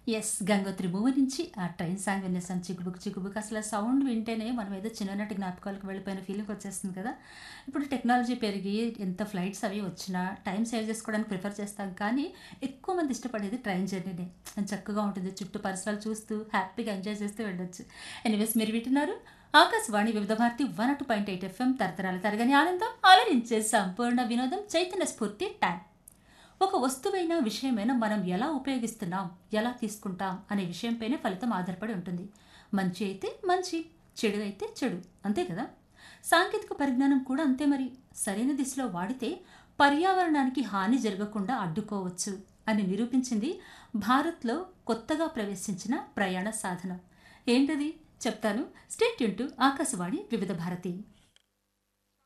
yes Gangotri movie నుంచి ఆ train song వినేసాను చిగుబుక్ చిగుబుక్ అసలు ఆ సౌండ్ వింటేనే మనం ఏదో చిన్ననాటి జ్ఞాపకాలకు వెళ్ళిపోయిన ఫీలింగ్ వచ్చేస్తుంది కదా ఇప్పుడు టెక్నాలజీ పెరిగి ఎంత ఫ్లైట్స్ అవి వచ్చినా టైం సేవ్ చేసుకోవడానికి ప్రిఫర్ చేస్తాం కానీ ఎక్కువ మంది ఇష్టపడేది ట్రైన్ జర్నీనే చక్కగా ఉంటుంది చుట్టూ పరిసరాలు చూస్తూ హ్యాపీగా ఎంజాయ్ చేస్తూ వెళ్ళొచ్చు ఎనీవేస్ మీరు వింటున్నారు Akashvani Vividh Bharati one two point eight FM తరతరాల తరగని ఆనందం ఆలోచించే సంపూర్ణ వినోదం చైతన్య స్ఫూర్తి టైం ఒక వస్తువైనా విషయమైనా మనం ఎలా ఉపయోగిస్తున్నాం ఎలా తీసుకుంటాం అనే విషయంపైనే ఫలితం ఆధారపడి ఉంటుంది మంచి అయితే మంచి చెడు అయితే చెడు అంతే కదా సాంకేతిక పరిజ్ఞానం కూడా అంతే మరి సరైన దిశలో వాడితే పర్యావరణానికి హాని జరగకుండా అడ్డుకోవచ్చు అని నిరూపించింది భారత్లో కొత్తగా ప్రవేశించిన ప్రయాణ సాధనం ఏంటది చెప్తాను స్టేట్ టు ఆకాశవాణి వివిధ భారతి